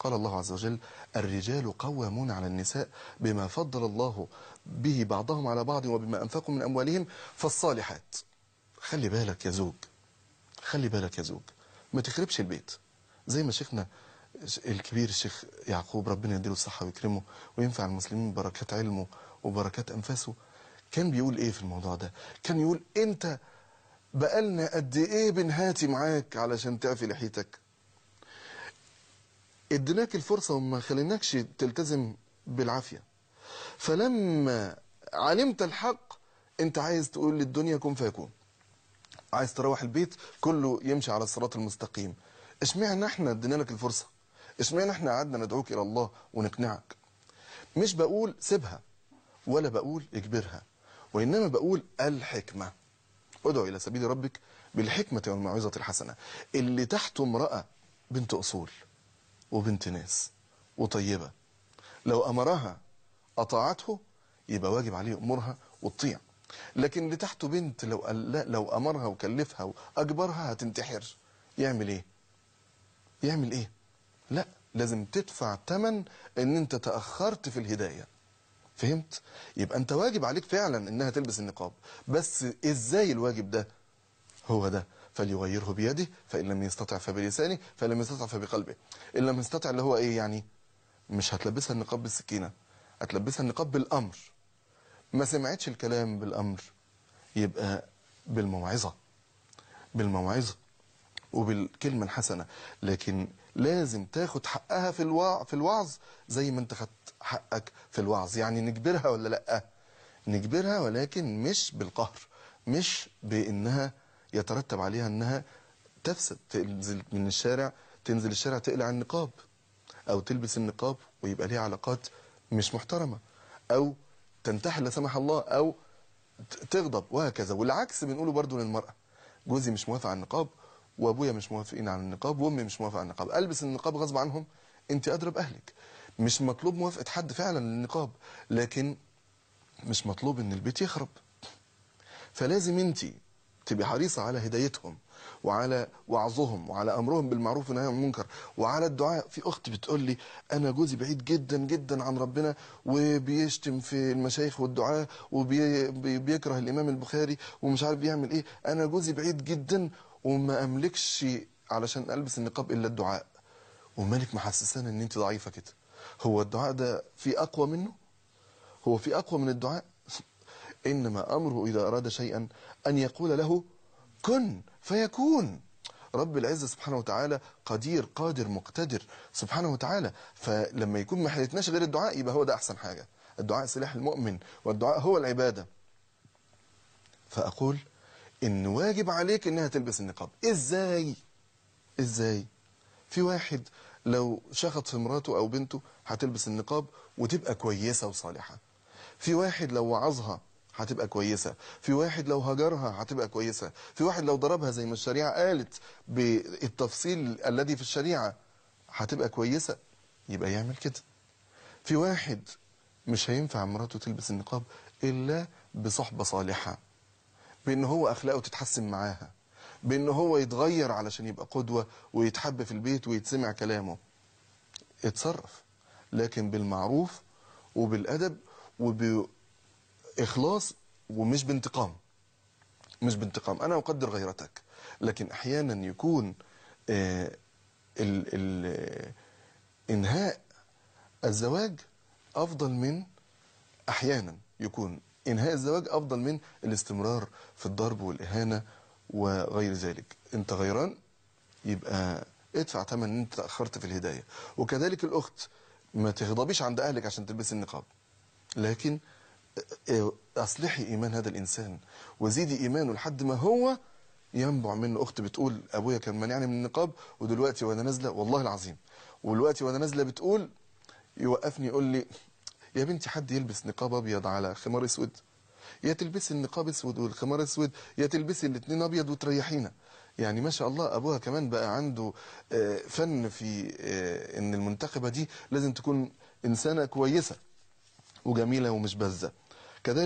قال الله عز وجل الرجال قوامون على النساء بما فضل الله به بعضهم على بعض وبما أنفقوا من أموالهم فالصالحات خلي بالك يا زوج خلي بالك يا زوج ما تخربش البيت زي ما شيخنا الكبير الشيخ يعقوب ربنا يديله الصحة ويكرمه وينفع المسلمين ببركات علمه وبركات أنفاسه كان بيقول إيه في الموضوع ده كان يقول أنت بقالنا قد إيه بنهاتي معاك علشان تعفي لحيتك اديناك الفرصة وما خليناكش تلتزم بالعافية فلما علمت الحق انت عايز تقول للدنيا كن فيكون عايز تروح البيت كله يمشي على الصراط المستقيم اشمعنى احنا ادينا لك الفرصة اشمعنى احنا قعدنا ندعوك الى الله ونقنعك مش بقول سيبها ولا بقول اجبرها وانما بقول الحكمة ادعو الى سبيل ربك بالحكمة والموعظة الحسنة اللي تحته امرأة بنت اصول وبنت ناس وطيبة لو امرها اطاعته يبقى واجب عليه امورها وتطيع لكن اللي تحته بنت لو قال لا لو امرها وكلفها واجبرها هتنتحر يعمل ايه يعمل ايه لا لازم تدفع ثمن ان انت تاخرت في الهدايه فهمت يبقى انت واجب عليك فعلا انها تلبس النقاب بس ازاي الواجب ده هو ده فليغيره بيده فان لم يستطع فبلسانه فان لم يستطع فبقلبه ان لم يستطع اللي هو ايه يعني مش هتلبسها النقاب بالسكينه هتلبسها النقاب بالامر ما سمعتش الكلام بالامر يبقى بالموعظه بالموعظه وبالكلمه الحسنه لكن لازم تاخد حقها في الوع... في الوعظ زي ما انت خدت حقك في الوعظ يعني نجبرها ولا لا نجبرها ولكن مش بالقهر مش بانها يترتب عليها انها تفسد تنزل من الشارع تنزل الشارع تقلع النقاب او تلبس النقاب ويبقى ليها علاقات مش محترمه او تنتحر لا سمح الله او تغضب وهكذا والعكس بنقوله برضو للمراه جوزي مش موافق على النقاب وابويا مش موافقين على النقاب وامي مش موافقه على النقاب البس النقاب غصب عنهم انت ادرى باهلك مش مطلوب موافقه حد فعلا للنقاب لكن مش مطلوب ان البيت يخرب فلازم انت تبقي حريصه على هدايتهم وعلى وعظهم وعلى امرهم بالمعروف والنهي عن المنكر وعلى الدعاء في اخت بتقول لي انا جوزي بعيد جدا جدا عن ربنا وبيشتم في المشايخ والدعاء وبيكره الامام البخاري ومش عارف بيعمل ايه انا جوزي بعيد جدا وما املكش علشان البس النقاب الا الدعاء ومالك محسسانا ان انت ضعيفه كده هو الدعاء ده في اقوى منه هو في اقوى من الدعاء انما امره اذا اراد شيئا ان يقول له كن فيكون رب العزة سبحانه وتعالى قدير قادر مقتدر سبحانه وتعالى فلما يكون ما حيلتناش غير الدعاء يبقى هو ده احسن حاجة الدعاء سلاح المؤمن والدعاء هو العبادة فاقول ان واجب عليك انها تلبس النقاب ازاي ازاي في واحد لو شخط في مراته او بنته هتلبس النقاب وتبقى كويسة وصالحة في واحد لو وعظها هتبقى كويسة في واحد لو هجرها هتبقى كويسة في واحد لو ضربها زي ما الشريعة قالت بالتفصيل الذي في الشريعة هتبقى كويسة يبقى يعمل كده في واحد مش هينفع مراته تلبس النقاب إلا بصحبة صالحة بأن هو أخلاقه تتحسن معاها بأن هو يتغير علشان يبقى قدوة ويتحب في البيت ويتسمع كلامه اتصرف لكن بالمعروف وبالأدب وبإخلاص ومش بانتقام مش بانتقام أنا أقدر غيرتك لكن أحيانا يكون آه ال ال إنهاء الزواج أفضل من أحيانا يكون إنهاء الزواج أفضل من الاستمرار في الضرب والإهانة وغير ذلك أنت غيران يبقى ادفع ثمن ان انت تاخرت في الهدايه وكذلك الاخت ما تغضبيش عند اهلك عشان تلبسي النقاب لكن اصلحي ايمان هذا الانسان وزيدي ايمانه لحد ما هو ينبع منه اخت بتقول ابويا كان مانعني من النقاب ودلوقتي وانا نازله والله العظيم ودلوقتي وانا نازله بتقول يوقفني يقول لي يا بنتي حد يلبس نقاب ابيض على خمار اسود يا تلبسي النقاب اسود والخمار اسود يا تلبسي الاثنين ابيض وتريحينا يعني ما شاء الله ابوها كمان بقى عنده فن في ان المنتخبه دي لازم تكون انسانه كويسه وجميله ومش باذه